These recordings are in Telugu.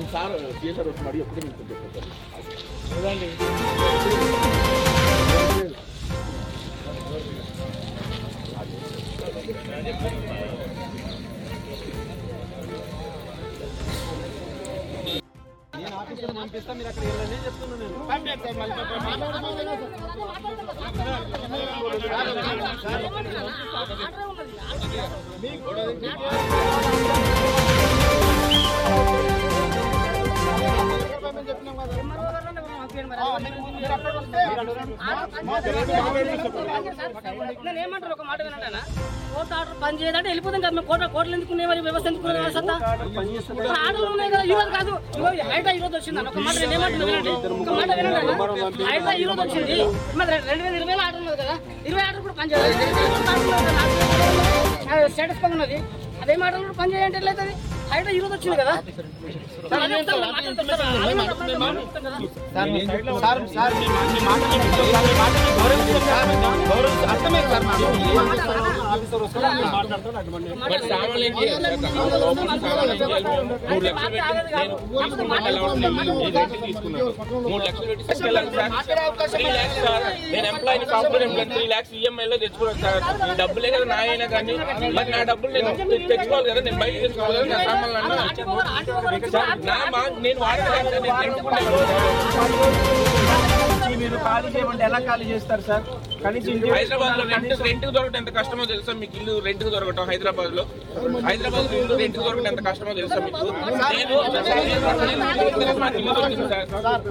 సార్ సిఎస్ఆర్ వస్తున్నాడు ఎప్పుడు నేను చెప్తాను లేదండి నేను ఆఫీసులో పంపిస్తా మీరు అక్కడ వెళ్ళండి అని చెప్తున్నాను నేను నేను ఏమంటారు ఒక మాట వినండి కోర్టు ఆర్డర్ పని చేయదంటే వెళ్ళిపోతాం కదా మేము కోట కోటలు ఎందుకునే మరి వ్యవస్థ ఎందుకు సత్తా ఇప్పుడు ఆర్డర్లు ఉన్నాయి కదా ఈ రోజు కాదు ఇగో హైడ్రా ఈ రోజు వచ్చింది అన్న. ఒక మాట నేను ఏమంటున్నా వినండి ఒక మాట వినండి అన్న. హైడ్రా ఈ రోజు వచ్చింది మరి రెండు వేల ఇరవై ఆర్డర్ ఉన్నది కదా ఇరవై ఆర్డర్ కూడా పని చేయాలి స్టేటస్ పని ఉన్నది అదే మాట కూడా పని చేయంటే ఎట్లయితుంది హైడ్రా ఈ రోజు వచ్చింది కదా సార్, అదే చెప్తాను, మాట్లాడతాను, సార్. అదే మాట మాట్లాడతాను కదా. సార్ సార్ మీ మా- మీ మాట మీకు సార్, మీ మాట మీకు గౌరవిస్తాం సార్. గౌరవిస్తాం. అర్థమే సార్ మాకు. ఆఫీసర్ వస్తాడు, మీరు మాట్లాడతాడు, అటువంటి మరి సామాన్లు ఏం చేయాలి సార్? లోపల సామాన్లు ఏం చేయాలి? మూడు లక్షలు పెట్టి నేను తీసుకున్న అలవాటు లేదు. నేను రెంట్కి తీసుకున్నాను. మూడు లక్షలు పెట్టి తీసుకెళ్ళాను సార్. Three lakhs sir. నేను ఎంప్లాయీని సాఫ్ట్వేర్ ఎంప్లాయీ త్రీ ల్యాక్స్ ఈఎంఐలో తెచ్చుకున్నాను సార్ ఈ డబ్బులే కదా నా అయినా కానీ మరి నా డబ్బులు నేను తెచ్చుకోవాలి కదా నేను బయట తెచ్చుకోవాలి కదా నా సామాన్లు అన్నా సార్, నా మా నేను వాడతాను సార్, నేను తెచ్చుకున్నాను నుంచి మీరు ఖాళీ చేయమంటే ఎలా ఖాళీ చేస్తారు సార్ కనీసం ఇంటి- హైదరాబాద్ లో రెంట్ రెంట్ దొరకడం ఎంత కష్టమో తెలుసా మీకు ఇల్లు రెంట్ దొరకటం హైదరాబాద్ లో హైదరాబాద్ లో ఇల్లు రెంట్ దొరకడం ఎంత కష్టమో తెలుసా మీకు నేను నేను- నాకు ఇల్లు దొరికింది సార్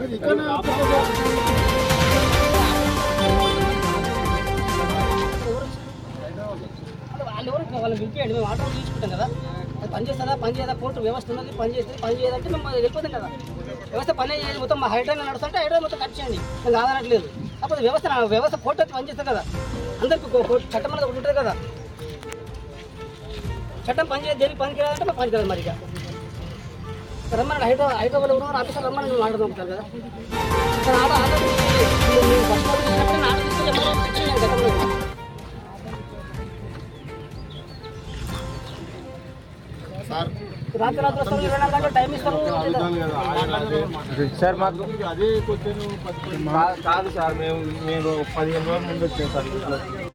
వాళ్ళు ఎవరు వాళ్ళని పిలిపియండి మేము ఆటో తీసుకుంటాం కదా అది పని చేస్తుందా పని చేయదా కోర్టు వ్యవస్థ ఉన్నది పని చేస్తుంది పని చేయదంటే మేము వెళ్ళిపోతాం కదా వ్యవస్థ పని చేయాలి మొత్తం మా హైడ్రైన్ నడుస్తుంటే హైడ్రైన్ మొత్తం కట్ చేయండి మేము కాదనట్లేదు అప్పుడు వ్యవస్థ నా- వ్యవస్థ కోర్టు అయితే పని చేస్తుంది కదా అందరికి కో- కోర్టు చట్టం అనేది ఒకటి ఉంటుంది కదా చట్టం పని చేయదు దేనికి పని చేయాలంటే మేము పని చేయాలి మరి ఇక రమ్మని హైదరాబాద్ హైదరాబాద్ ఎవరు ఆఫీసర్ రమ్మని మేము ఆర్డర్ పంపుతారు కదా కానీ ఆర్డర్ ఆర్డర్ మేము ఫస్ట్ ఆర్డర్ ఇచ్చినప్పుడు ఆర్డర్ తీసుకొని చెప్పాలి ఇచ్చింది గతంలో రాత్రి రాత్రి వస్తారు ఇరవై నాలుగు గంటలు టైం ఇస్తారు సార్ మాకు అదే క్వశ్చన్ కాదు సార్ మేము మేము పదిహేను రోజుల ముందు వచ్చాం సార్ ఇంట్లో